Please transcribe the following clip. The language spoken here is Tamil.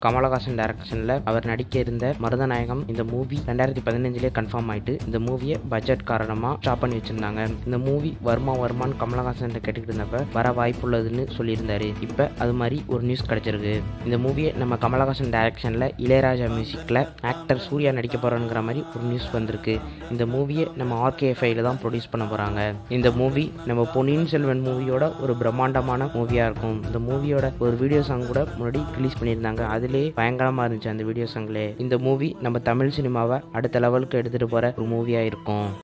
கமலஹாசன் டைரக்ஷனில் அவர் நடிக்க இருந்த மருதநாயகம் இந்த மூவி ரெண்டாயிரத்தி பதினஞ்சுலேயே கன்ஃபார்ம் ஆயிட்டு இந்த மூவியை பட்ஜெட் காரணமாக ஸ்டாப் பண்ணி வச்சிருந்தாங்க இந்த மூவி வருமா வருமான்னு கமலஹாசன் கேட்டுக்கிட்டு இருந்தப்ப வர வாய்ப்புள்ளதுன்னு சொல்லியிருந்தாரு இப்போ அது மாதிரி ஒரு நியூஸ் கிடைச்சிருக்கு இந்த மூவியை நம்ம கமலஹாசன் டைரக்ஷனில் இளையராஜா மியூசிக்கில் ஆக்டர் சூர்யா நடிக்க போகிறோங்கிற மாதிரி ஒரு நியூஸ் வந்திருக்கு இந்த மூவியை நம்ம ஆர்கேஎஃப்ஐயில் தான் ப்ரொடியூஸ் பண்ண போகிறாங்க இந்த மூவி நம்ம பொன்னியின் செல்வன் மூவியோட ஒரு பிரம்மாண்டமான மூவியாக இருக்கும் இந்த மூவியோட ஒரு வீடியோ சாங் கூட முன்னாடி ரிலீஸ் பண்ணியிருந்தாங்க அதிலே பயங்கரமாக இருந்துச்சு அந்த வீடியோ சாங்லே இந்த மூவி நம்ம தமிழ் சினிமாவை அடுத்த லெவலுக்கு எடுத்துகிட்டு போகிற ஒரு மூவியாக இருக்கும்